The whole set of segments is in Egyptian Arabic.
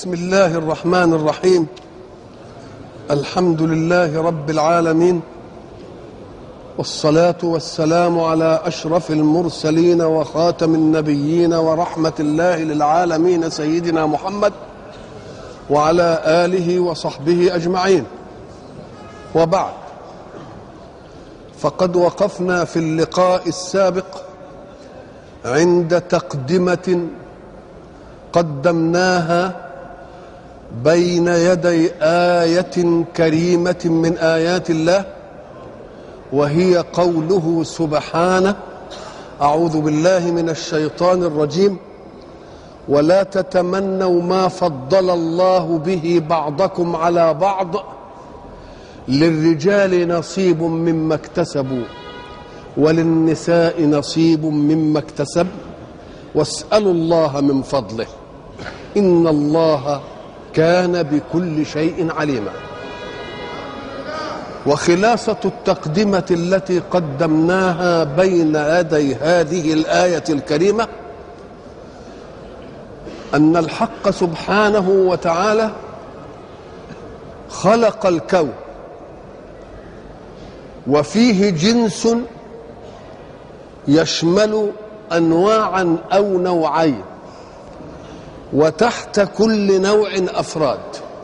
بسم الله الرحمن الرحيم الحمد لله رب العالمين والصلاة والسلام على أشرف المرسلين وخاتم النبيين ورحمة الله للعالمين سيدنا محمد وعلى آله وصحبه أجمعين وبعد فقد وقفنا في اللقاء السابق عند تقدمة قدمناها بين يدي آية كريمة من آيات الله وهي قوله سبحانه أعوذ بالله من الشيطان الرجيم ولا تتمنوا ما فضل الله به بعضكم على بعض للرجال نصيب مما اكتسبوا وللنساء نصيب مما اكتسب واسألوا الله من فضله إن الله كان بكل شيء عليما وخلاصة التقدمة التي قدمناها بين يدي هذه الآية الكريمة أن الحق سبحانه وتعالى خلق الكون وفيه جنس يشمل أنواعا أو نوعين وتحت كل نوع افراد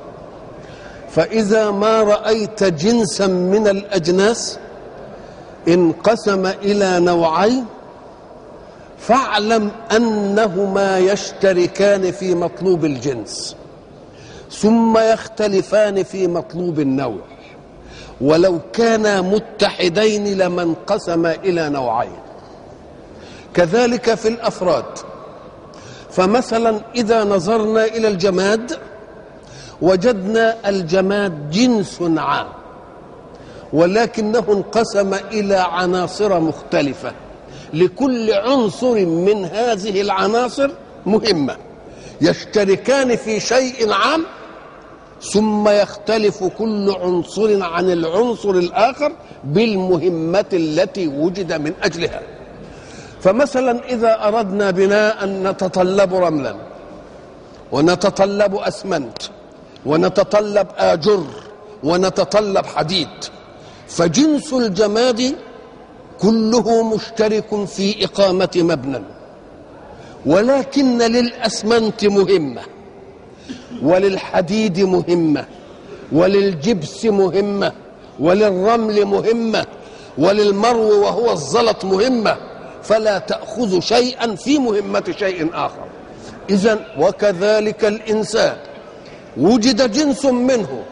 فاذا ما رايت جنسا من الاجناس انقسم الى نوعين فاعلم انهما يشتركان في مطلوب الجنس ثم يختلفان في مطلوب النوع ولو كانا متحدين لما انقسم الى نوعين كذلك في الافراد فمثلا اذا نظرنا الى الجماد وجدنا الجماد جنس عام ولكنه انقسم الى عناصر مختلفه لكل عنصر من هذه العناصر مهمه يشتركان في شيء عام ثم يختلف كل عنصر عن العنصر الاخر بالمهمه التي وجد من اجلها فمثلا إذا أردنا بناء نتطلب رملا ونتطلب أسمنت ونتطلب آجر ونتطلب حديد فجنس الجماد كله مشترك في إقامة مبنى ولكن للأسمنت مهمة وللحديد مهمة وللجبس مهمة وللرمل مهمة وللمرو وهو الزلط مهمه فلا تأخذ شيئا في مهمة شيء آخر إذا وكذلك الإنسان وجد جنس منه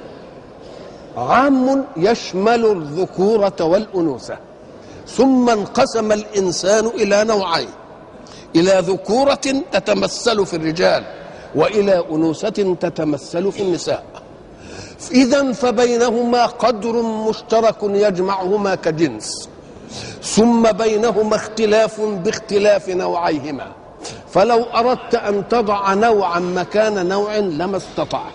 عام يشمل الذكورة والأنوثة ثم انقسم الإنسان إلى نوعين إلى ذكورة تتمثل في الرجال وإلى أنوثة تتمثل في النساء إذا فبينهما قدر مشترك يجمعهما كجنس ثم بينهما اختلاف باختلاف نوعيهما فلو اردت ان تضع نوعا مكان نوع لما استطعت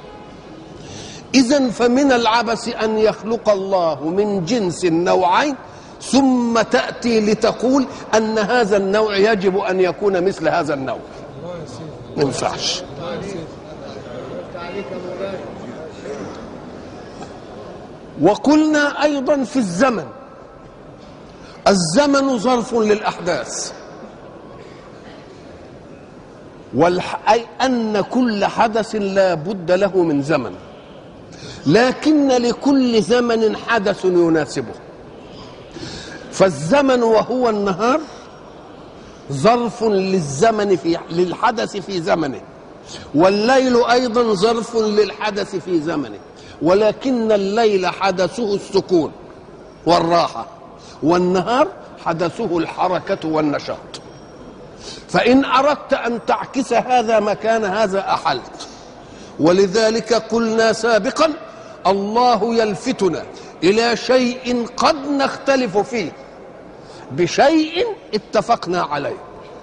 اذا فمن العبث ان يخلق الله من جنس النوعين ثم تاتي لتقول ان هذا النوع يجب ان يكون مثل هذا النوع ما ينفعش وقلنا ايضا في الزمن الزمن ظرف للأحداث والح... أي أن كل حدث لا بد له من زمن لكن لكل زمن حدث يناسبه فالزمن وهو النهار ظرف للزمن في للحدث في زمنه والليل أيضا ظرف للحدث في زمنه ولكن الليل حدثه السكون والراحه والنهار حدثه الحركة والنشاط فإن أردت أن تعكس هذا مكان هذا أحلت ولذلك قلنا سابقا الله يلفتنا إلى شيء قد نختلف فيه بشيء اتفقنا عليه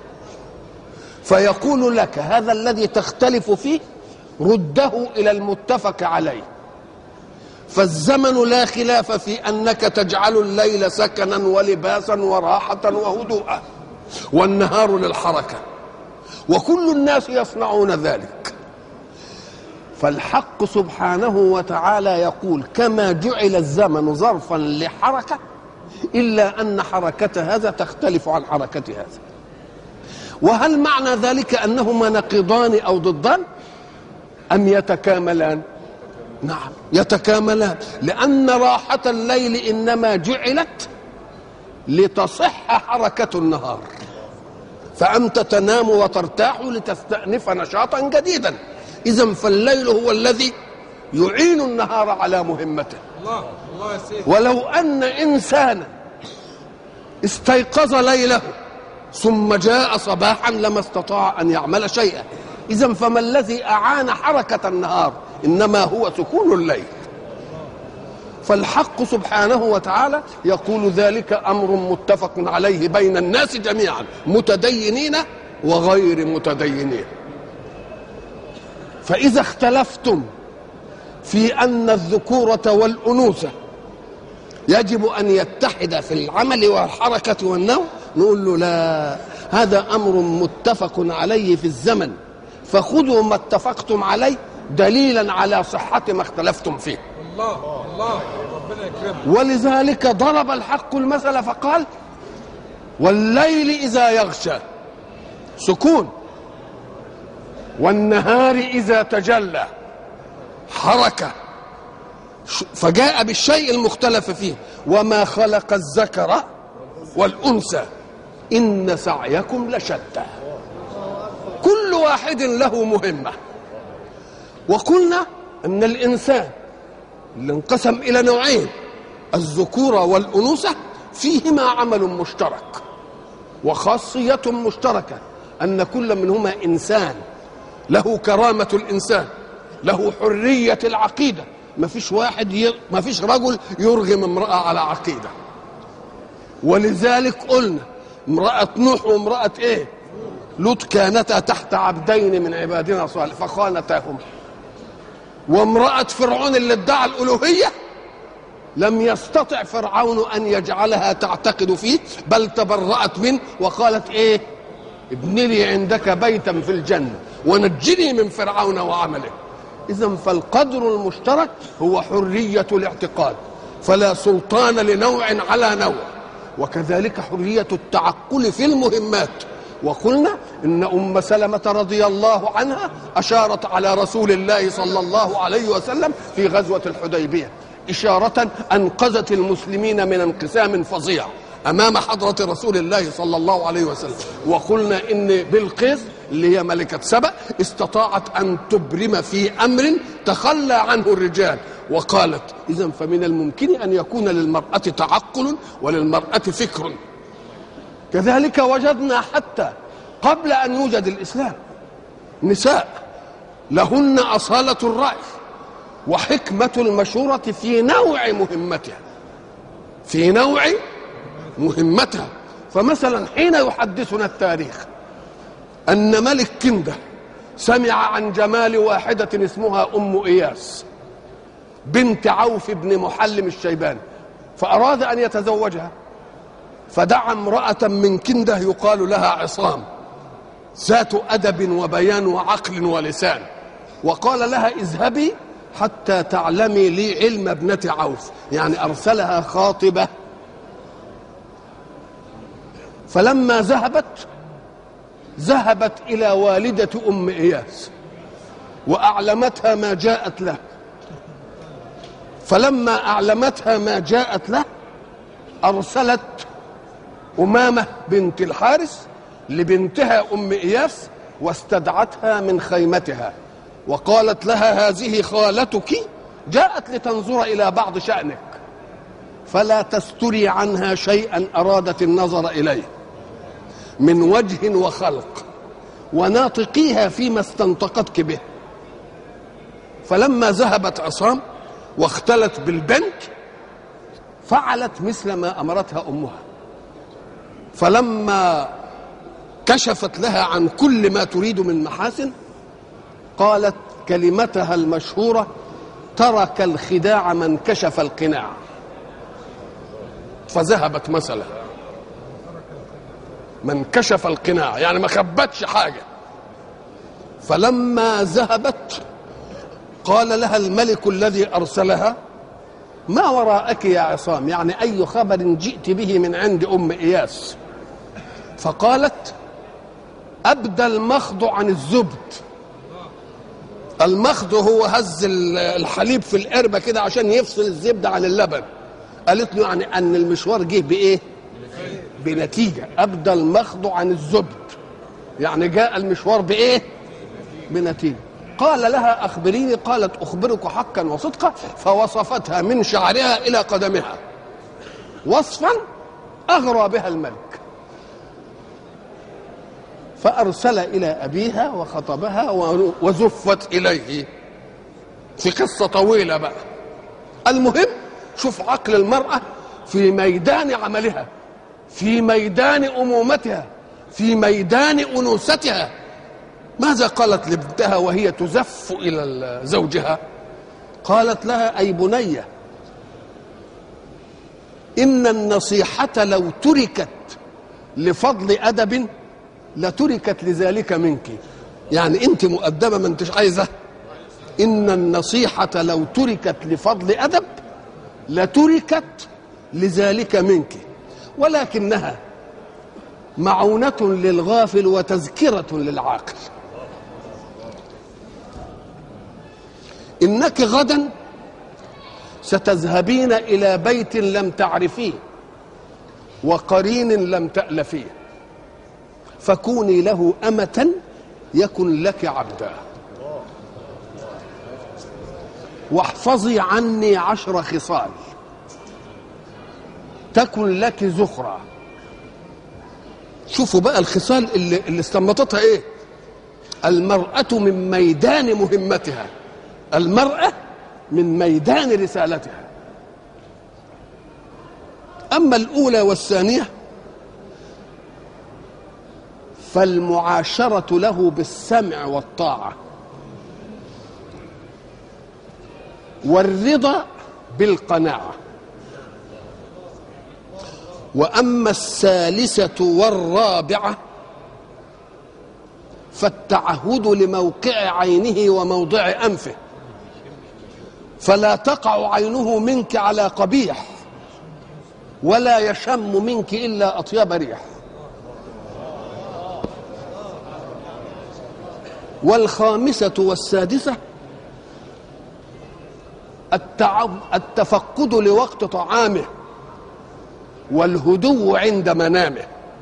فيقول لك هذا الذي تختلف فيه رده إلى المتفق عليه فالزمن لا خلاف في انك تجعل الليل سكنا ولباسا وراحه وهدوءا والنهار للحركه وكل الناس يصنعون ذلك فالحق سبحانه وتعالى يقول كما جعل الزمن ظرفا لحركه الا ان حركه هذا تختلف عن حركه هذا وهل معنى ذلك انهما نقيضان او ضدان ام يتكاملان نعم يتكاملان لان راحه الليل انما جعلت لتصح حركه النهار فانت تنام وترتاح لتستانف نشاطا جديدا اذا فالليل هو الذي يعين النهار على مهمته الله الله يا سيدي ولو ان انسانا استيقظ ليله ثم جاء صباحا لما استطاع ان يعمل شيئا اذا فما الذي اعان حركه النهار انما هو سكون الليل فالحق سبحانه وتعالى يقول ذلك امر متفق عليه بين الناس جميعا متدينين وغير متدينين فاذا اختلفتم في ان الذكوره والانوثه يجب ان يتحد في العمل والحركه والنوم نقول له لا هذا امر متفق عليه في الزمن فخذوا ما اتفقتم عليه دليلا على صحه ما اختلفتم فيه الله الله ربنا يكرمك ولذلك ضرب الحق المثل فقال والليل اذا يغشى سكون والنهار اذا تجلى حركه ش- فجاء بالشيء المختلف فيه وما خلق الذكر والانثى ان سعيكم لشتى كل واحد له مهمه وقلنا ان الانسان اللي انقسم الى نوعين الذكوره والانوثه فيهما عمل مشترك وخاصيه مشتركه ان كل منهما انسان له كرامه الانسان له حريه العقيده ما فيش واحد ي... ما فيش رجل يرغم امراه على عقيده ولذلك قلنا امراه نوح وامراه ايه لوط كانتا تحت عبدين من عبادنا صالح فخانتاهما وامرأة فرعون اللي ادعى الألوهية لم يستطع فرعون أن يجعلها تعتقد فيه بل تبرأت منه وقالت إيه ابن لي عندك بيتا في الجنة ونجني من فرعون وعمله إذا فالقدر المشترك هو حرية الاعتقاد فلا سلطان لنوع على نوع وكذلك حرية التعقل في المهمات وقلنا ان ام سلمه رضي الله عنها اشارت على رسول الله صلى الله عليه وسلم في غزوه الحديبيه اشاره انقذت المسلمين من انقسام فظيع امام حضره رسول الله صلى الله عليه وسلم وقلنا ان بلقيس اللي هي ملكه سبأ استطاعت ان تبرم في امر تخلى عنه الرجال وقالت اذا فمن الممكن ان يكون للمراه تعقل وللمراه فكر كذلك وجدنا حتى قبل ان يوجد الاسلام نساء لهن اصاله الراي وحكمه المشوره في نوع مهمتها في نوع مهمتها فمثلا حين يحدثنا التاريخ ان ملك كنده سمع عن جمال واحده اسمها ام اياس بنت عوف بن محلم الشيباني فاراد ان يتزوجها فدعا امرأة من كنده يقال لها عصام ذات أدب وبيان وعقل ولسان وقال لها اذهبي حتى تعلمي لي علم ابنة عوف يعني أرسلها خاطبة فلما ذهبت ذهبت إلى والدة أم إياس وأعلمتها ما جاءت له فلما أعلمتها ما جاءت له أرسلت أمامة بنت الحارث لبنتها أم إياس واستدعتها من خيمتها وقالت لها هذه خالتك جاءت لتنظر إلى بعض شأنك فلا تستري عنها شيئا أرادت النظر إليه من وجه وخلق وناطقيها فيما استنطقتك به فلما ذهبت عصام واختلت بالبنت فعلت مثل ما امرتها امها فلما كشفت لها عن كل ما تريد من محاسن قالت كلمتها المشهوره ترك الخداع من كشف القناع فذهبت مثلا من كشف القناع يعني ما خبتش حاجه فلما ذهبت قال لها الملك الذي ارسلها ما وراءك يا عصام يعني اي خبر جئت به من عند ام اياس فقالت ابدى المخض عن الزبد المخض هو هز الحليب في القربه كده عشان يفصل الزبده عن اللبن قالت له يعني ان المشوار جه بايه بنتيجه ابدى المخض عن الزبد يعني جاء المشوار بايه بنتيجه قال لها اخبريني قالت اخبرك حقا وصدقا فوصفتها من شعرها الى قدمها وصفا اغرى بها الملك فارسل الى ابيها وخطبها وزفت اليه في قصه طويله بقى المهم شوف عقل المراه في ميدان عملها في ميدان امومتها في ميدان انوثتها ماذا قالت لابنتها وهي تزف الى زوجها قالت لها اي بنيه ان النصيحه لو تركت لفضل ادب لتركت لذلك منك يعني انت مؤدبه ما انتش عايزه ان النصيحه لو تركت لفضل ادب لتركت لذلك منك ولكنها معونة للغافل وتذكرة للعاقل إنك غدا ستذهبين إلى بيت لم تعرفيه وقرين لم تألفيه فكوني له أمة يكن لك عبدا واحفظي عني عشر خصال تكن لك زخرة شوفوا بقى الخصال اللي, اللي استنبطتها ايه المرأة من ميدان مهمتها المرأة من ميدان رسالتها أما الأولى والثانية فالمعاشرة له بالسمع والطاعة والرضا بالقناعة وأما الثالثة والرابعة فالتعهد لموقع عينه وموضع أنفه فلا تقع عينه منك على قبيح ولا يشم منك إلا أطيب ريح والخامسة والسادسة التفقد لوقت طعامه والهدوء عند منامه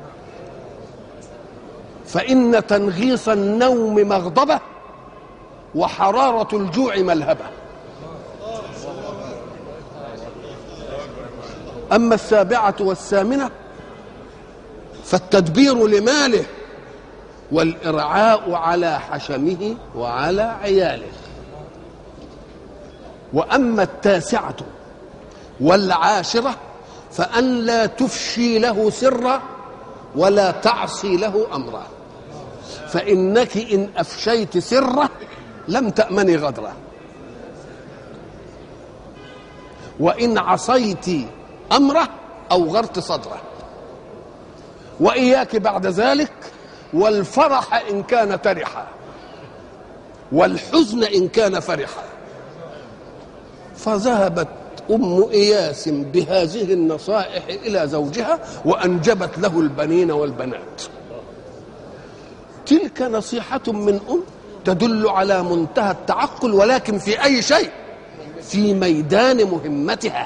فإن تنغيص النوم مغضبة وحرارة الجوع ملهبة أما السابعة والثامنة فالتدبير لماله والإرعاء على حشمه وعلى عياله وأما التاسعة والعاشرة فأن لا تفشي له سرا ولا تعصي له أمرا فإنك إن أفشيت سره لم تأمني غدره وإن عصيت أمره أوغرت صدره وإياك بعد ذلك والفرح إن كان ترحا والحزن إن كان فرحا فذهبت أم إياس بهذه النصائح إلى زوجها وأنجبت له البنين والبنات تلك نصيحة من أم تدل على منتهى التعقل ولكن في أي شيء في ميدان مهمتها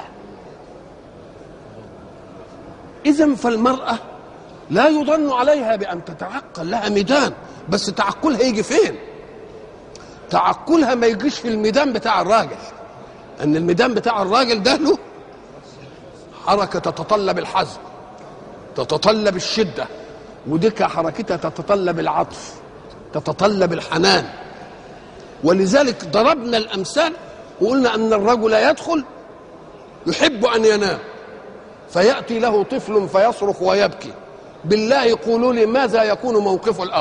إذا فالمرأة لا يظن عليها بأن تتعقل لها ميدان بس تعقلها يجي فين تعقلها ما يجيش في الميدان بتاع الراجل ان الميدان بتاع الراجل ده له حركه تتطلب الحزم تتطلب الشده وديك حركتها تتطلب العطف تتطلب الحنان ولذلك ضربنا الامثال وقلنا ان الرجل يدخل يحب ان ينام فياتي له طفل فيصرخ ويبكي بالله قولوا لي ماذا يكون موقف الاب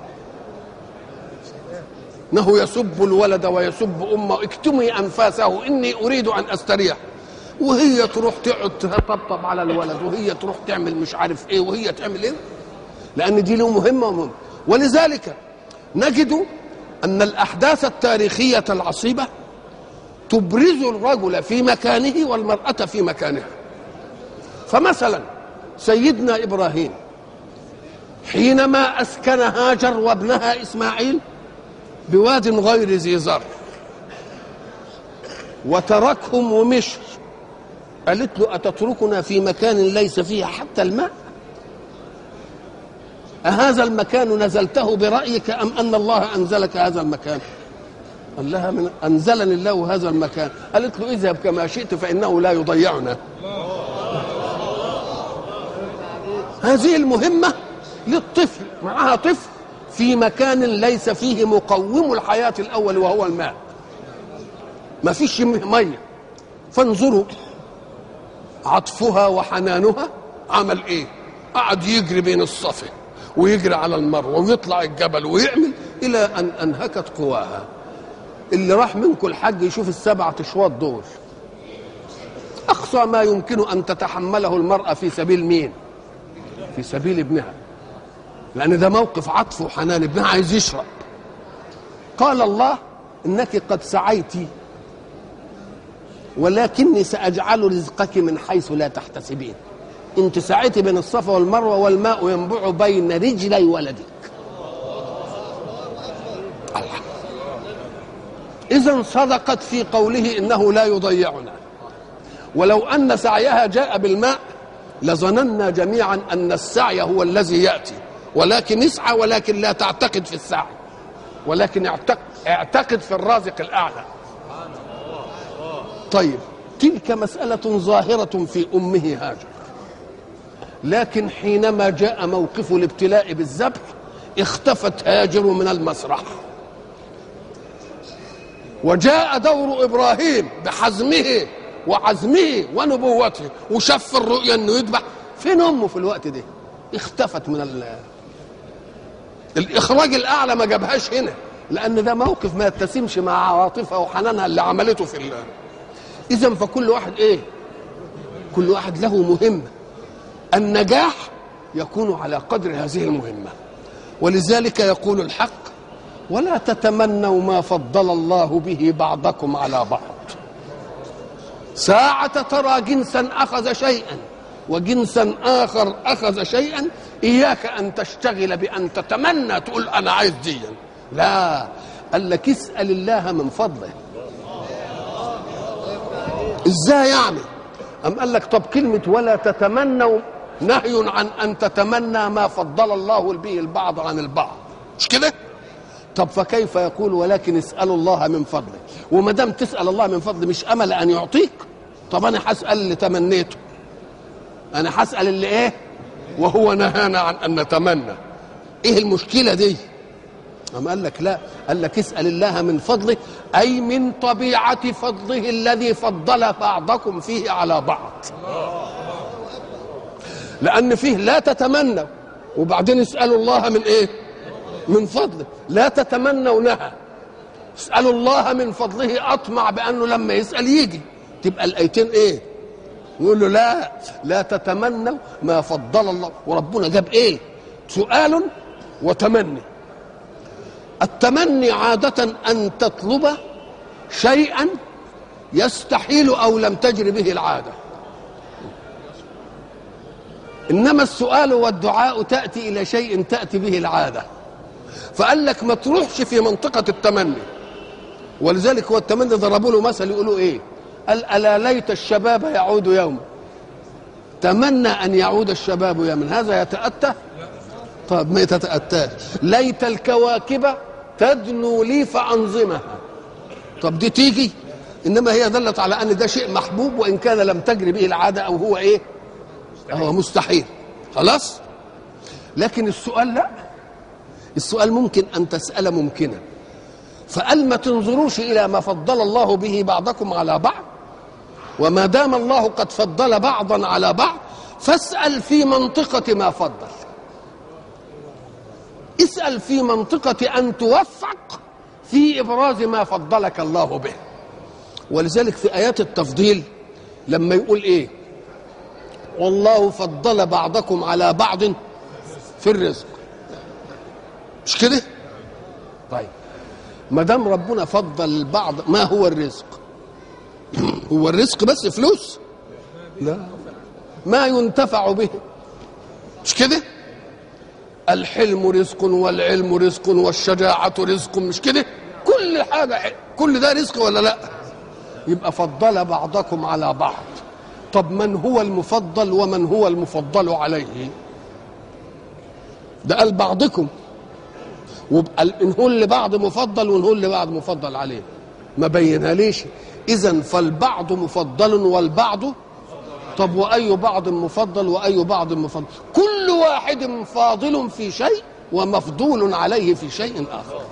انه يسب الولد ويسب امه اكتمي انفاسه اني اريد ان استريح وهي تروح تقعد تطبطب على الولد وهي تروح تعمل مش عارف ايه وهي تعمل ايه لان دي له مهمه ومهمه ولذلك نجد ان الاحداث التاريخيه العصيبه تبرز الرجل في مكانه والمرأة في مكانها فمثلا سيدنا إبراهيم حينما أسكن هاجر وابنها إسماعيل بواد غير ذي زرع وتركهم ومشي قالت له أتتركنا في مكان ليس فيه حتى الماء أهذا المكان نزلته برأيك أم أن الله أنزلك هذا المكان قال لها من أنزلني الله هذا المكان قالت له اذهب كما شئت فإنه لا يضيعنا هذه المهمة للطفل معها طفل في مكان ليس فيه مقوم الحياة الأول وهو الماء ما فيش مية فانظروا عطفها وحنانها عمل ايه قعد يجري بين الصفا ويجري على المروه ويطلع الجبل ويعمل الى ان انهكت قواها اللي راح منكم الحج يشوف السبعة اشواط دول اقصى ما يمكن ان تتحمله المراه في سبيل مين في سبيل ابنها لان ده موقف عطف وحنان ابنها عايز يشرب قال الله انك قد سعيت ولكني ساجعل رزقك من حيث لا تحتسبين انت سعيت بين الصفا والمروه والماء ينبع بين رجلي ولدك الله اذا صدقت في قوله انه لا يضيعنا ولو ان سعيها جاء بالماء لظننا جميعا ان السعي هو الذي ياتي ولكن اسعى ولكن لا تعتقد في السعي ولكن اعتقد, اعتقد في الرازق الاعلى طيب تلك مسألة ظاهرة في أمه هاجر لكن حينما جاء موقف الابتلاء بالذبح اختفت هاجر من المسرح وجاء دور إبراهيم بحزمه وعزمه ونبوته وشف الرؤيا انه يذبح فين امه في الوقت ده اختفت من ال... الاخراج الاعلى ما جابهاش هنا لان ده موقف ما يتسمش مع عواطفها وحنانها اللي عملته في الله اذا فكل واحد ايه كل واحد له مهمه النجاح يكون على قدر هذه المهمه ولذلك يقول الحق ولا تتمنوا ما فضل الله به بعضكم على بعض ساعة ترى جنسا أخذ شيئا وجنسا آخر أخذ شيئا إياك أن تشتغل بأن تتمنى تقول أنا عايز ديا لا قال لك اسأل الله من فضله ازاي يعني أم قال لك طب كلمة ولا تتمنوا نهي عن أن تتمنى ما فضل الله به البعض عن البعض مش كده طب فكيف يقول ولكن اسألوا الله من فضله وما دام تسأل الله من فضله مش أمل أن يعطيك طب أنا هسأل اللي تمنيته أنا هسأل اللي إيه وهو نهانا عن أن نتمنى إيه المشكلة دي أم قال لك لا قال لك اسأل الله من فضله أي من طبيعة فضله الذي فضل بعضكم فيه على بعض لأن فيه لا تتمنوا وبعدين اسألوا الله من إيه من فضله لا تتمنوا نهى اسألوا الله من فضله أطمع بأنه لما يسأل يجي تبقى الآيتين إيه يقول له لا لا تتمنوا ما فضل الله وربنا جاب إيه سؤال وتمني التمني عادة أن تطلب شيئا يستحيل أو لم تجري به العادة إنما السؤال والدعاء تأتي إلى شيء تأتي به العادة فقال لك ما تروحش في منطقة التمني ولذلك هو التمني ضربوا له مثل يقولوا إيه قال ألا ليت الشباب يعود يوما تمنى أن يعود الشباب يوما هذا يتأتى طب ما يتأتاش ليت الكواكب تدنو لي فأنظمها طب دي تيجي إنما هي دلت على أن ده شيء محبوب وإن كان لم تجري به العادة أو هو إيه هو مستحيل خلاص لكن السؤال لا السؤال ممكن أن تسأل ممكنا فقال ما تنظروش إلى ما فضل الله به بعضكم على بعض وما دام الله قد فضل بعضا على بعض فاسأل في منطقة ما فضل اسأل في منطقة أن توفق في إبراز ما فضلك الله به ولذلك في آيات التفضيل لما يقول إيه والله فضل بعضكم على بعض في الرزق مش كده طيب ما دام ربنا فضل البعض ما هو الرزق هو الرزق بس فلوس لا ما ينتفع به مش كده الحلم رزق والعلم رزق والشجاعة رزق مش كده كل حاجة كل ده رزق ولا لا يبقى فضل بعضكم على بعض طب من هو المفضل ومن هو المفضل عليه ده قال بعضكم وبقى نقول لبعض مفضل ونقول لبعض مفضل عليه ما بينها ليش اذا فالبعض مفضل والبعض طب واي بعض مفضل واي بعض مفضل كل واحد فاضل في شيء ومفضول عليه في شيء اخر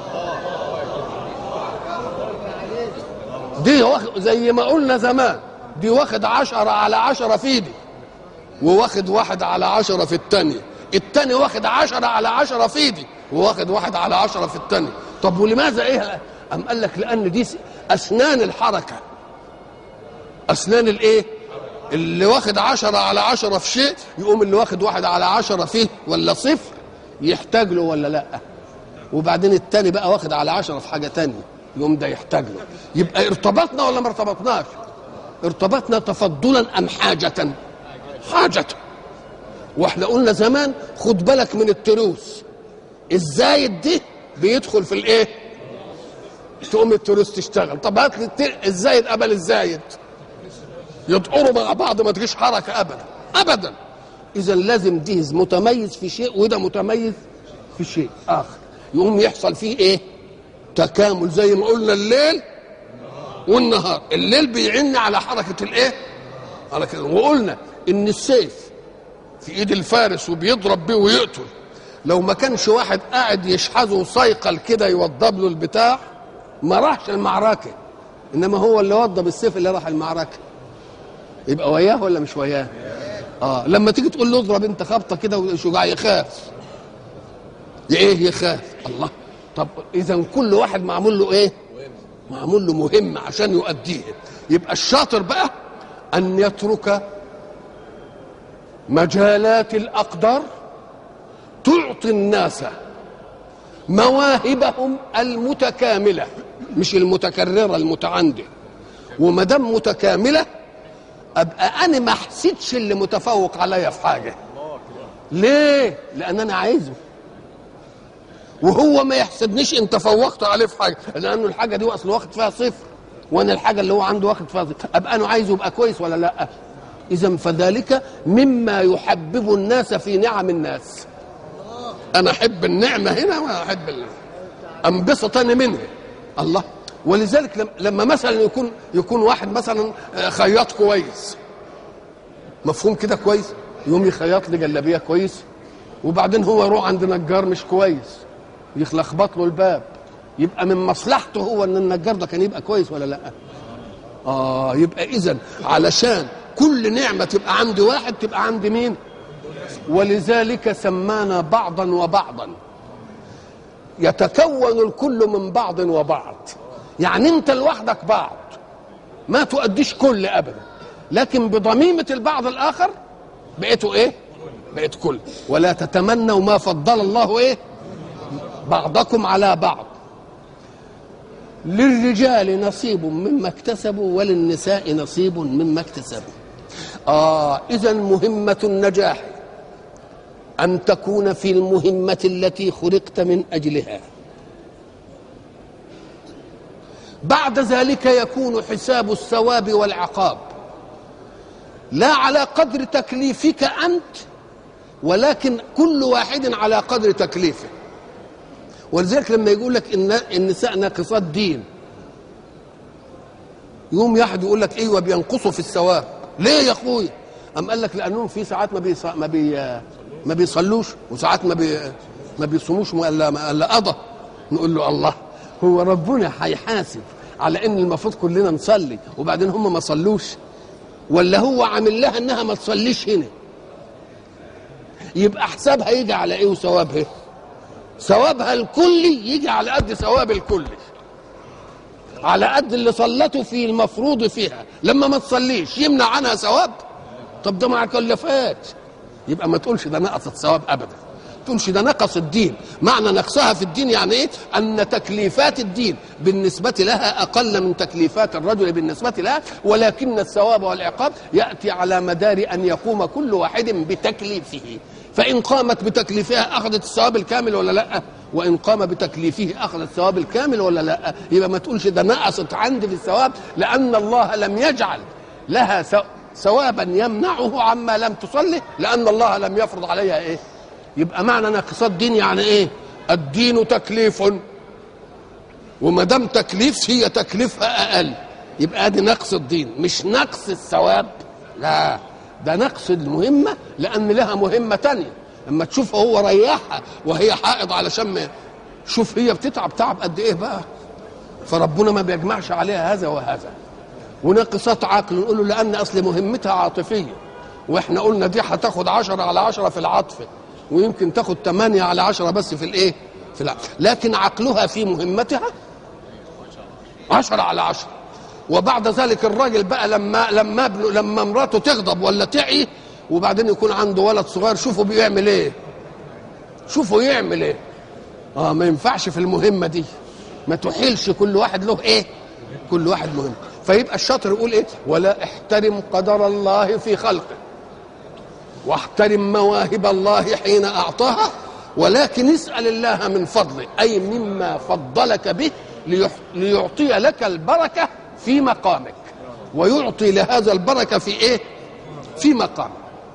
دي واخد زي ما قلنا زمان دي واخد عشرة على عشرة في دي وواخد واحد على عشرة في التانية التاني واخد عشرة على عشرة في دي وواخد واحد على عشرة في التانية طب ولماذا ايه أم قال لك لأن دي أسنان الحركة أسنان الإيه اللي واخد عشرة على عشرة في شيء يقوم اللي واخد واحد على عشرة فيه ولا صفر يحتاج له ولا لا وبعدين التاني بقى واخد على عشرة في حاجة تانية يقوم ده يحتاج له يبقى ارتبطنا ولا ما ارتبطناش ارتبطنا تفضلا أم حاجة حاجة واحنا قلنا زمان خد بالك من التروس الزايد دي بيدخل في الايه تقوم التروس تشتغل طب هات لي الت- الزايد قبل الزايد يدقروا مع بعض ما تجيش حركه ابدا ابدا اذا لازم دي متميز في شيء وده متميز في شيء اخر يقوم يحصل فيه ايه تكامل زي ما قلنا الليل والنهار الليل بيعن على حركه الايه على كده وقلنا ان السيف في ايد الفارس وبيضرب بيه ويقتل لو ما كانش واحد قاعد يشحذه صيقل كده يوضب له البتاع ما راحش المعركه انما هو اللي وضب السيف اللي راح المعركه يبقى وياه ولا مش وياه اه لما تيجي تقول له اضرب انت خبطه كده وشجاع يخاف ايه يخاف الله طب اذا كل واحد معمول له ايه معمول له مهمه عشان يؤديه يبقى الشاطر بقى ان يترك مجالات الاقدار تعطي الناس مواهبهم المتكامله مش المتكرره المتعانده وما دام متكامله ابقى انا ما احسدش اللي متفوق عليا في حاجه ليه لان انا عايزه وهو ما يحسدنيش ان تفوقت عليه في حاجه لانه الحاجه دي اصل واخد فيها صفر وانا الحاجه اللي هو عنده واخد فيها صفر ابقى انا عايزه يبقى كويس ولا لا اذا فذلك مما يحبب الناس في نعم الناس انا احب النعمه هنا وانا احب ال- انبسط انا منها الله ولذلك لم- لما مثلا يكون يكون واحد مثلا آه، خياط كويس مفهوم كده كويس يقوم يخيط لي جلابيه كويس وبعدين هو يروح عند نجار مش كويس يخلخبط له الباب يبقى من مصلحته هو ان النجار ده كان يبقى كويس ولا لا اه يبقى اذا علشان كل نعمه تبقى عند واحد تبقى عند مين ولذلك سمانا بعضا وبعضا يتكون الكل من بعض وبعض يعني انت لوحدك بعض ما تؤديش كل ابدا لكن بضميمه البعض الاخر بقيتوا ايه بقيت كل ولا تتمنوا ما فضل الله ايه بعضكم على بعض للرجال نصيب مما اكتسبوا وللنساء نصيب مما اكتسبوا آه إذا مهمة النجاح أن تكون في المهمة التي خلقت من أجلها بعد ذلك يكون حساب الثواب والعقاب لا على قدر تكليفك أنت ولكن كل واحد على قدر تكليفه ولذلك لما يقول لك ان النساء ناقصات دين يوم واحد يقول لك ايوه بينقصوا في الثواب ليه يا اخويا ام قال لك لانهم في ساعات ما بيص... ما بي... ما بيصلوش وساعات ما بي... ما بيصوموش الا الا قضى نقول له الله هو ربنا هيحاسب على ان المفروض كلنا نصلي وبعدين هم ما صلوش ولا هو عامل لها انها ما تصليش هنا يبقى حسابها يجي على ايه وثوابها ثوابها الكلي يجي على قد ثواب الكلي على قد اللي صلته في المفروض فيها لما ما تصليش يمنع عنها ثواب طب ده ما كلفهاش يبقى ما تقولش ده نقصت ثواب ابدا تقولش ده نقص الدين معنى نقصها في الدين يعني ايه ان تكليفات الدين بالنسبه لها اقل من تكليفات الرجل بالنسبه لها ولكن الثواب والعقاب ياتي على مدار ان يقوم كل واحد بتكليفه فان قامت بتكليفها اخذت الثواب الكامل ولا لا وان قام بتكليفه اخذ الثواب الكامل ولا لا يبقى ما تقولش ده نقصت عندي في الثواب لان الله لم يجعل لها ثوابا يمنعه عما لم تصلي لان الله لم يفرض عليها ايه يبقى معنى ناقصات دين يعني ايه الدين تكليف وما دام تكليف هي تكليفها اقل يبقى ادي نقص الدين مش نقص الثواب لا ده نقص المهمه لان لها مهمه تانية اما تشوف هو ريحها وهي حائض علشان ما شوف هي بتتعب تعب قد ايه بقى فربنا ما بيجمعش عليها هذا وهذا وناقصات عقل نقول له لان اصل مهمتها عاطفيه واحنا قلنا دي هتاخد عشرة على عشرة في العطف ويمكن تاخد ثمانية على عشرة بس في الايه في العقل لكن عقلها في مهمتها عشرة على عشرة وبعد ذلك الراجل بقى لما لما ابنه لما مراته تغضب ولا تعي وبعدين يكون عنده ولد صغير شوفوا بيعمل ايه شوفوا يعمل ايه اه ما ينفعش في المهمه دي ما تحيلش كل واحد له ايه كل واحد مهم فيبقى الشاطر يقول ايه ولا احترم قدر الله في خلقه واحترم مواهب الله حين اعطاها ولكن اسال الله من فضله اي مما فضلك به ليعطي لك البركه في مقامك ويعطي لهذا البركه في ايه في مقامك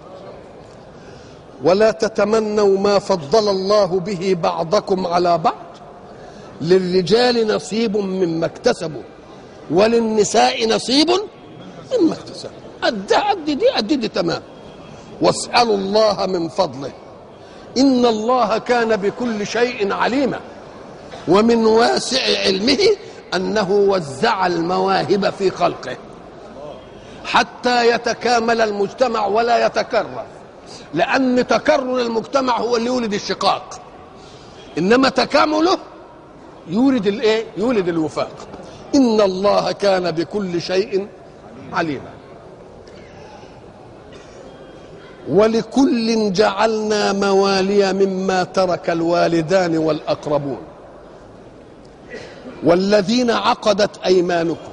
ولا تتمنوا ما فضل الله به بعضكم على بعض للرجال نصيب مما اكتسبوا وللنساء نصيب مما اكتسبوا قد قد دي قد دي تمام واسالوا الله من فضله ان الله كان بكل شيء عليما ومن واسع علمه انه وزع المواهب في خلقه حتى يتكامل المجتمع ولا يتكرر لان تكرر المجتمع هو اللي يولد الشقاق انما تكامله يولد الايه يولد الوفاق ان الله كان بكل شيء عليما ولكل جعلنا موالي مما ترك الوالدان والاقربون والذين عقدت ايمانكم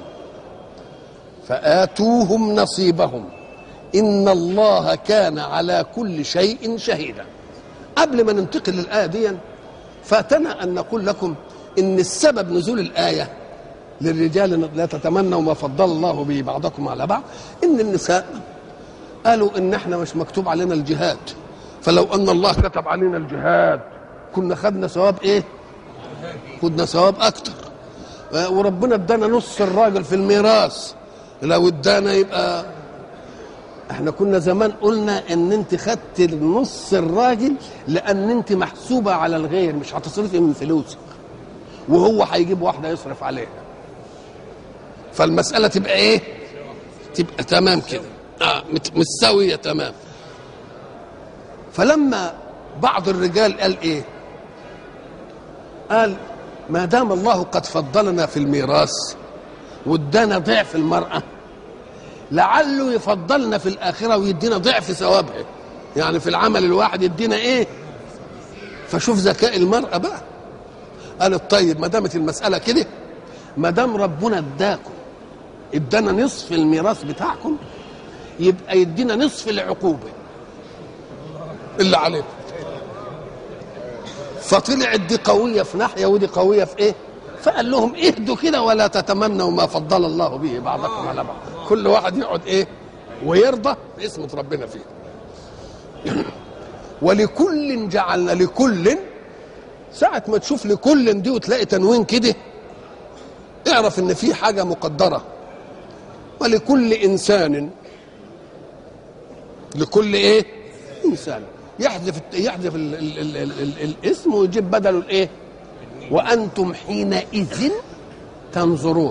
فاتوهم نصيبهم ان الله كان على كل شيء شهيدا قبل ما ننتقل للايه دي فاتنا ان نقول لكم ان السبب نزول الايه للرجال لا تتمنوا ما فضل الله به بعضكم على بعض ان النساء قالوا ان احنا مش مكتوب علينا الجهاد فلو ان الله كتب علينا الجهاد كنا خدنا ثواب ايه خدنا ثواب اكتر وربنا ادانا نص الراجل في الميراث لو ادانا يبقى احنا كنا زمان قلنا ان انت خدت نص الراجل لان انت محسوبه على الغير مش هتصرفي من فلوسك وهو هيجيب واحده يصرف عليها فالمساله تبقى ايه تبقى تمام كده اه متساويه تمام فلما بعض الرجال قال ايه قال ما دام الله قد فضلنا في الميراث وادانا ضعف المراه لعله يفضلنا في الاخره ويدينا ضعف ثوابها يعني في العمل الواحد يدينا ايه فشوف ذكاء المراه بقى قالت طيب ما دامت المساله كده ما دام ربنا اداكم ادانا نصف الميراث بتاعكم يبقى يدينا نصف العقوبه اللي عليكم فطلعت دي قويه في ناحيه ودي قويه في ايه فقال لهم اهدوا كده ولا تتمنوا ما فضل الله به بعضكم على بعض كل واحد يقعد ايه ويرضى باسمة ربنا فيه ولكل جعلنا لكل ساعة ما تشوف لكل دي وتلاقي تنوين كده اعرف ان في حاجة مقدرة ولكل انسان لكل ايه انسان يحذف يحذف ال ال ال ال ال الاسم ويجيب بدله الايه وانتم حينئذ تنظرون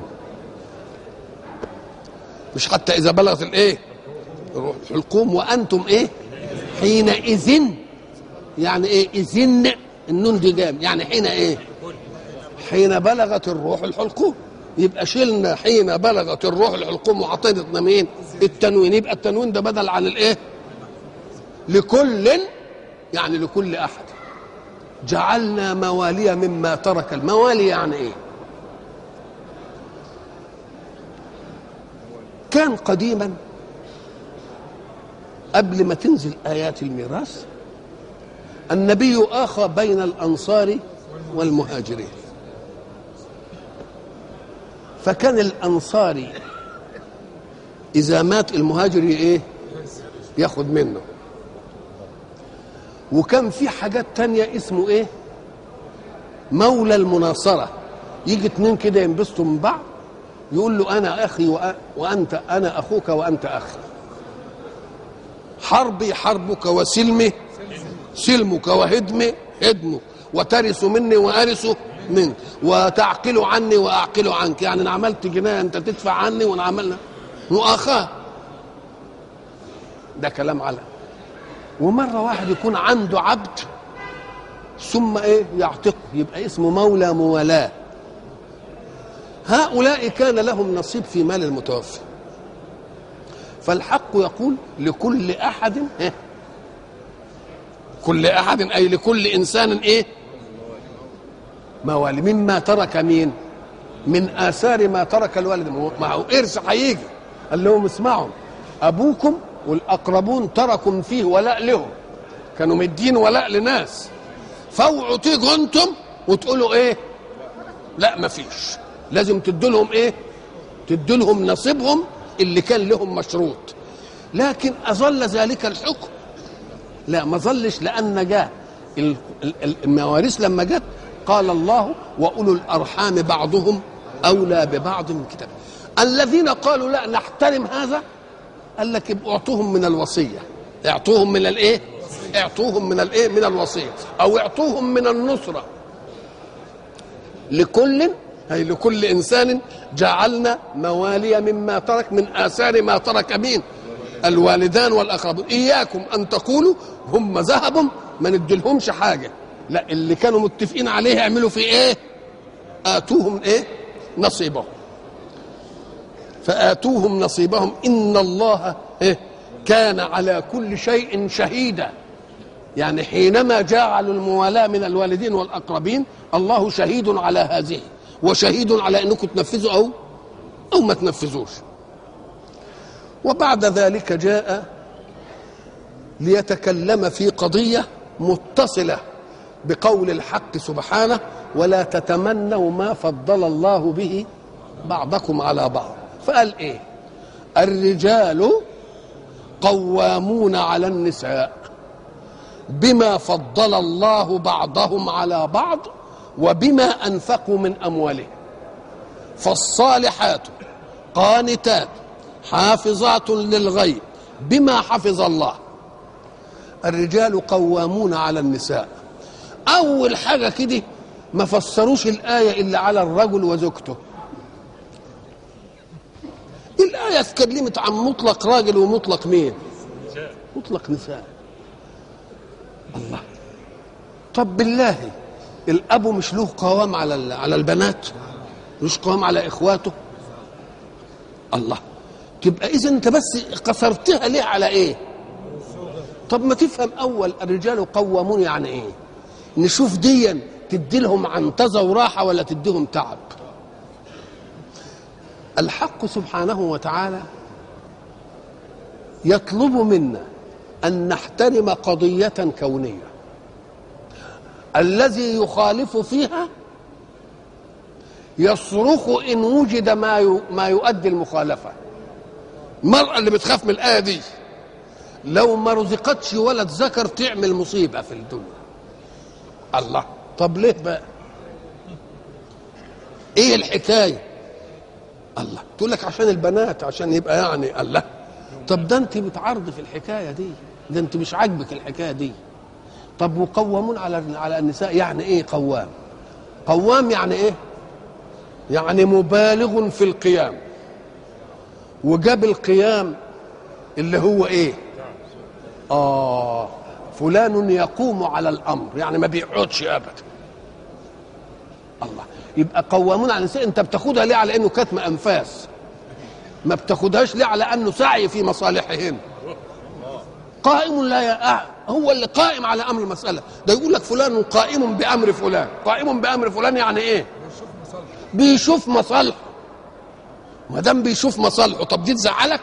مش حتى اذا بلغت الايه الحلقوم وانتم ايه حينئذ يعني ايه اذن النون دي جام يعني حين ايه حين بلغت الروح الحلقوم يبقى شلنا حين بلغت الروح الحلقوم وعطينا مين التنوين يبقى التنوين ده بدل عن الايه لكل يعني لكل احد جعلنا موالي مما ترك الموالي يعني ايه كان قديما قبل ما تنزل ايات الميراث النبي اخى بين الانصار والمهاجرين فكان الانصاري اذا مات المهاجر ايه ياخد منه وكان في حاجات تانية اسمه ايه مولى المناصرة يجي اتنين كده ينبسطوا من بعض يقول له انا اخي وأ- وانت انا اخوك وانت اخي حربي حربك وسلمي سلمك وهدمي هدمك وترث مني وارث منك وتعقل عني واعقل عنك يعني انا عملت جنايه انت تدفع عني وانا عملنا مؤاخاه ده كلام على ومره واحد يكون عنده عبد ثم ايه يعتقه يبقى اسمه مولى موالاه هؤلاء كان لهم نصيب في مال المتوفي فالحق يقول لكل احد إيه؟ كل احد اي لكل انسان ايه موالي مما ترك مين من اثار ما ترك الوالد ما هو ارث هيجي قال لهم اسمعوا ابوكم والاقربون تركوا فيه ولاء لهم كانوا مدين ولاء لناس فاوعوا تيجوا انتم وتقولوا ايه لا مفيش لازم تدوا لهم ايه تدوا لهم نصيبهم اللي كان لهم مشروط لكن اظل ذلك الحكم لا ما ظلش لان جاء ال- ال- ال- المواريث لما جت قال الله واولو الارحام بعضهم اولى ببعض من كتاب الذين قالوا لا نحترم هذا قال لك يبقوا اعطوهم من الوصيه اعطوهم من الايه اعطوهم من الايه من الوصيه او اعطوهم من النصره لكل أي لكل إنسان جعلنا موالي مما ترك من آثار ما ترك مين الوالدان والأقربون إياكم أن تقولوا هم ذهبوا ما نديلهمش حاجة لا اللي كانوا متفقين عليه يعملوا في إيه آتوهم إيه نصيبهم فآتوهم نصيبهم إن الله إيه كان على كل شيء شهيدا يعني حينما جعلوا الموالاة من الوالدين والأقربين الله شهيد على هذه وشهيد على أنكم تنفذوا أو أو ما تنفذوش وبعد ذلك جاء ليتكلم في قضية متصلة بقول الحق سبحانه ولا تتمنوا ما فضل الله به بعضكم على بعض فقال ايه الرجال قوامون على النساء بما فضل الله بعضهم على بعض وبما انفقوا من اموالهم فالصالحات قانتات حافظات للغيب بما حفظ الله الرجال قوامون على النساء اول حاجه كده ما فسروش الايه الا على الرجل وزوجته الايه اتكلمت عن مطلق راجل ومطلق مين مطلق نساء الله طب بالله الاب مش له قوام على ال- على البنات مش قوام على اخواته الله تبقى اذا انت بس قصرتها ليه على ايه طب ما تفهم اول الرجال قوامون يعني ايه نشوف ديا تدي لهم عنتزه وراحه ولا تديهم تعب الحق سبحانه وتعالى يطلب منا ان نحترم قضيه كونيه الذي يخالف فيها يصرخ ان وجد ما ي- ما يؤدي المخالفه المراه اللي بتخاف من الايه دي لو ما رزقتش ولد ذكر تعمل مصيبه في الدنيا الله طب ليه بقى ايه الحكايه الله تقول لك عشان البنات عشان يبقى يعني الله طب ده انت بتعرض في الحكايه دي ده انت مش عاجبك الحكايه دي طب وقوامون على على النساء يعني ايه قوام قوام يعني ايه يعني مبالغ في القيام وجاب القيام اللي هو ايه اه فلان يقوم على الامر يعني ما بيقعدش ابدا الله يبقى قوامون على النساء انت بتاخدها ليه على انه كتم انفاس ما بتاخدهاش ليه على انه سعي في مصالحهن قائم لا يقع هو اللي قائم على امر المساله ده يقول لك فلان قائم بامر فلان قائم بامر فلان يعني ايه بيشوف مصالحه ما دام بيشوف مصالحه طب دي تزعلك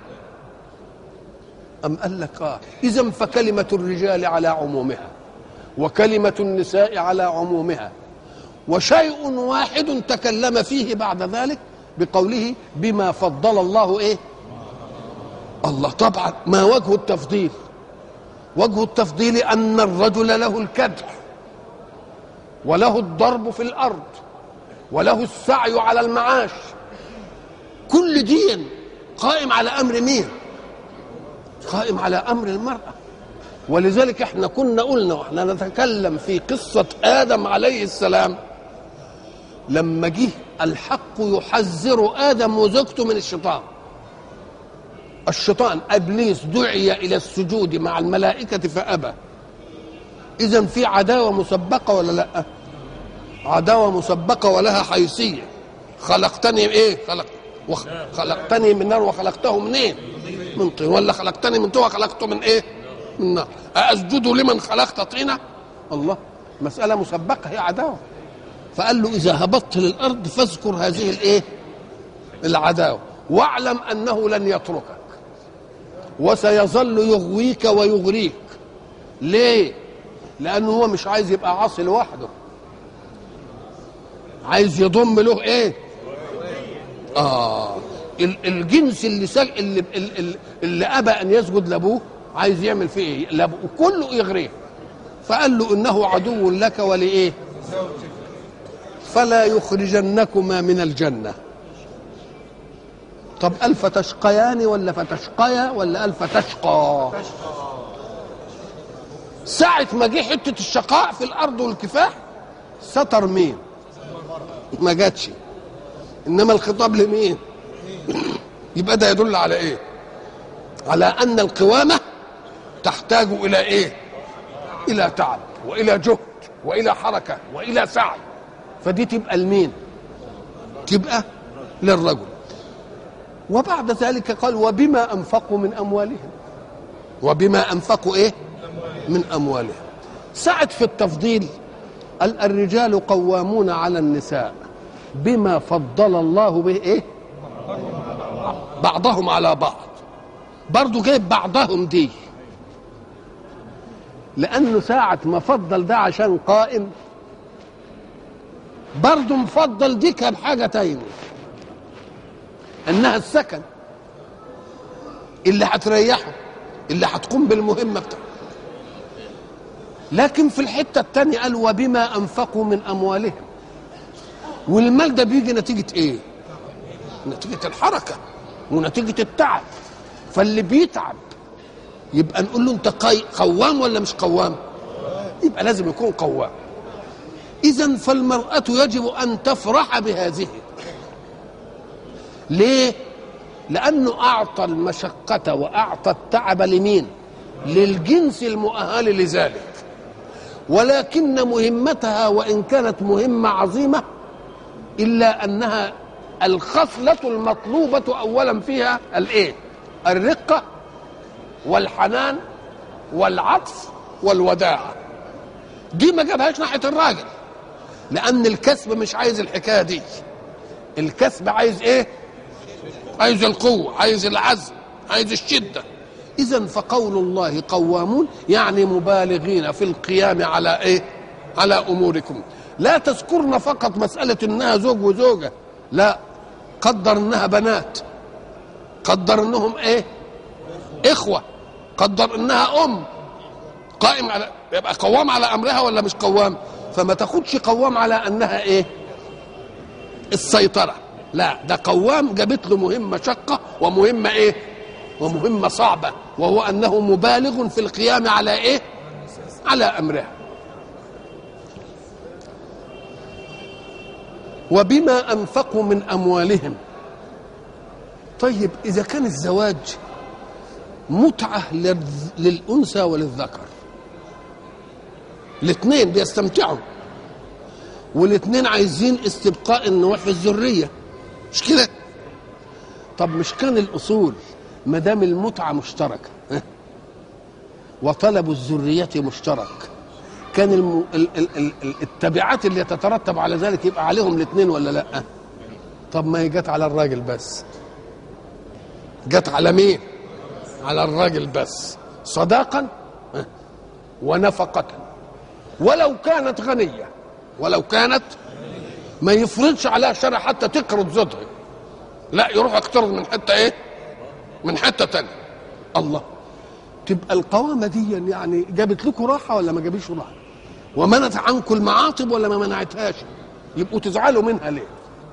ام قال لك اه اذا فكلمه الرجال على عمومها وكلمه النساء على عمومها وشيء واحد تكلم فيه بعد ذلك بقوله بما فضل الله ايه الله طبعا ما وجه التفضيل وجه التفضيل ان الرجل له الكدح وله الضرب في الارض وله السعي على المعاش كل دين قائم على امر مين قائم على امر المراه ولذلك احنا كنا قلنا واحنا نتكلم في قصه ادم عليه السلام لما جه الحق يحذر ادم وزوجته من الشيطان الشيطان ابليس دعي الى السجود مع الملائكه فابى اذا في عداوه مسبقه ولا لا عداوه مسبقه ولها حيثيه خلقتني ايه خلق خلقتني من نار وخلقته منين من طين ولا خلقتني من طين وخلقته من ايه من نار أأسجد لمن خلقت طينة الله مسألة مسبقة هي عداوة فقال له إذا هبطت للأرض فاذكر هذه الإيه العداوة واعلم أنه لن يتركك وسيظل يغويك ويغريك ليه لأنه هو مش عايز يبقى عاصي لوحده عايز يضم له ايه اه ال- الجنس اللي سج... اللي, اللي, اللي ابى ان يسجد لابوه عايز يعمل فيه ايه لابوه كله يغريه فقال له انه عدو لك ولايه فلا يخرجنكما من الجنه طب قال فتشقيان ولا فتشقيا ولا قال فتشقى ساعة ما جه حتة الشقاء في الأرض والكفاح ستر مين؟ ما جاتش إنما الخطاب لمين؟ يبقى ده يدل على إيه؟ على أن القوامة تحتاج إلى إيه؟ إلى تعب وإلى جهد وإلى حركة وإلى سعي فدي تبقى لمين؟ تبقى للرجل وبعد ذلك قال وبما أنفقوا من أموالهم وبما أنفقوا إيه؟ من أموالهم سعد في التفضيل قال الرجال قوامون على النساء بما فضل الله به ايه بعضهم على بعض برضو جايب بعضهم دي لانه ساعة ما فضل ده عشان قائم برضو مفضل دي كان حاجة تانية انها السكن اللي هتريحه اللي هتقوم بالمهمة بتاعته لكن في الحته الثانيه قال وبما انفقوا من اموالهم والمال ده بيجي نتيجه ايه نتيجه الحركه ونتيجه التعب فاللي بيتعب يبقى نقول له انت قي... قوام ولا مش قوام يبقى لازم يكون قوام اذا فالمراه يجب ان تفرح بهذه ليه لانه اعطى المشقه واعطى التعب لمين للجنس المؤهل لذلك ولكن مهمتها وان كانت مهمه عظيمه الا انها الخصله المطلوبه اولا فيها الايه الرقه والحنان والعطف والوداعه دي ما جابهاش ناحيه الراجل لان الكسب مش عايز الحكايه دي الكسب عايز ايه عايز القوه عايز العزم عايز الشده اذا فقول الله قوامون يعني مبالغين في القيام على ايه على اموركم لا تذكرن فقط مساله انها زوج وزوجه لا قدر انها بنات قدر انهم ايه اخوه قدر انها ام قائم على يبقى قوام على امرها ولا مش قوام فما تاخدش قوام على انها ايه السيطره لا ده قوام جابت له مهمه شقه ومهمه ايه ومهمة صعبة وهو أنه مبالغ في القيام على إيه؟ على أمرها وبما أنفقوا من أموالهم طيب إذا كان الزواج متعة للأنثى وللذكر الاثنين بيستمتعوا والاثنين عايزين استبقاء النوع في الذرية مش كده طب مش كان الأصول ما دام المتعه مشتركه ها؟ وطلب الذرية مشترك كان الم... ال... ال... ال... ال- التبعات اللي تترتب على ذلك يبقى عليهم الاثنين ولا لا طب ما هي جت على الراجل بس جت على مين على الراجل بس صداقا ها، ونفقة ولو كانت غنية ولو كانت ما يفرضش عليها شرع حتى تقرض زوجها لا يروح يقترض من حته ايه من حته تانية الله تبقى القوامه دي يعني جابت لكم راحه ولا ما جابتش راحه ومنعت عنكم المعاطب ولا ما منعتهاش يبقوا تزعلوا منها ليه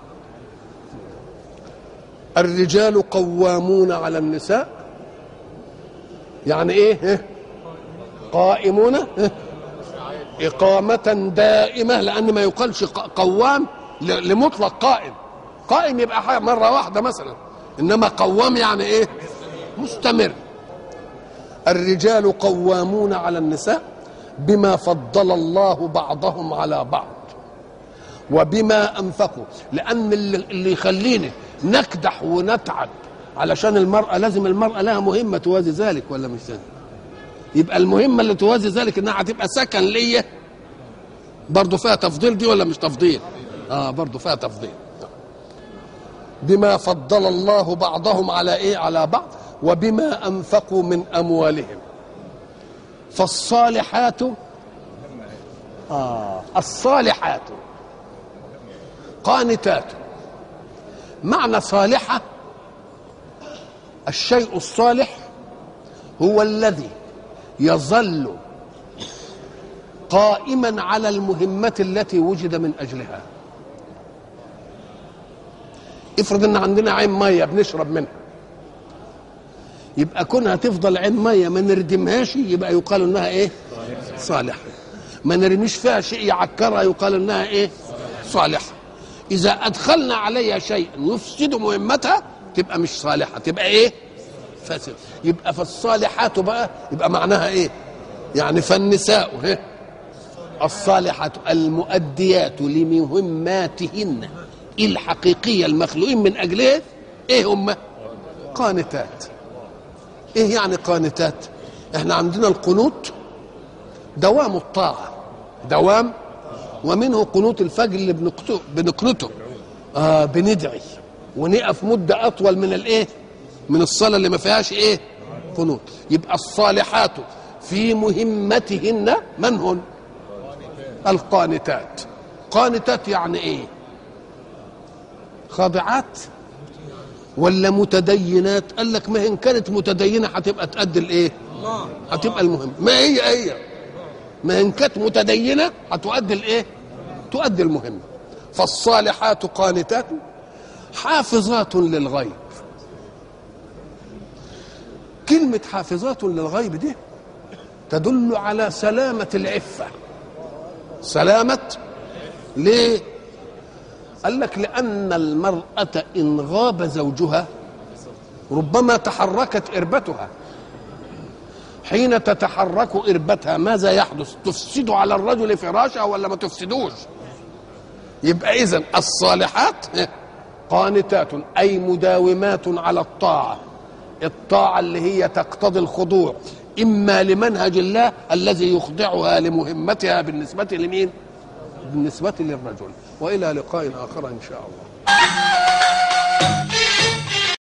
الرجال قوامون على النساء يعني ايه إيه؟ قائمون إيه؟ إقامة دائمة لأن ما يقالش ق- قوام ل- لمطلق قائم قائم يبقى حاجة مرة واحدة مثلا إنما قوام يعني إيه مستمر الرجال قوامون على النساء بما فضل الله بعضهم على بعض وبما أنفقوا لأن اللي اللي يخلينا نكدح ونتعب علشان المرأة لازم المرأة لها مهمة توازي ذلك ولا مش ذلك يبقى المهمة اللي توازي ذلك انها هتبقى سكن ليا برضه فيها تفضيل دي ولا مش تفضيل اه برضه فيها تفضيل بما فضل الله بعضهم على ايه على بعض وبما انفقوا من اموالهم فالصالحات آه الصالحات قانتات معنى صالحة الشيء الصالح هو الذي يظل قائما على المهمة التي وجد من أجلها افرض ان عندنا عين ميه بنشرب منها يبقى كونها تفضل عين ميه ما نردمهاش يبقى يقال انها ايه صالحه ما نرميش فيها شيء يعكرها يقال انها ايه صالحه اذا ادخلنا عليها شيء يفسد مهمتها تبقى مش صالحه تبقى ايه فاسد يبقى فالصالحات بقى يبقى معناها ايه يعني فالنساء هي الصالحات المؤديات لمهماتهن الحقيقية المخلوقين من أجلها إيه هم قانتات إيه يعني قانتات إحنا عندنا القنوت دوام الطاعة دوام ومنه قنوت الفجر اللي بنقته بنقنته آه بندعي ونقف مدة أطول من الإيه من الصلاة اللي ما فيهاش إيه قنوت يبقى الصالحات في مهمتهن من هن القانتات قانتات يعني ايه خاضعات ولا متدينات قال لك ما ان كانت متدينه هتبقى تأدي الايه هتبقى المهم ما هي هي ما ان كانت متدينه هتؤدي الايه تؤدي المهم فالصالحات قانتات حافظات للغيب كلمة حافظات للغيب دي تدل على سلامة العفة سلامة ليه قال لك لأن المرأة إن غاب زوجها ربما تحركت إربتها حين تتحرك إربتها ماذا يحدث تفسد على الرجل فراشه ولا ما تفسدوش يبقى إذن الصالحات قانتات أي مداومات على الطاعة الطاعة اللي هي تقتضي الخضوع إما لمنهج الله الذي يخضعها لمهمتها بالنسبة لمين بالنسبة للرجل وإلى لقاء آخر إن شاء الله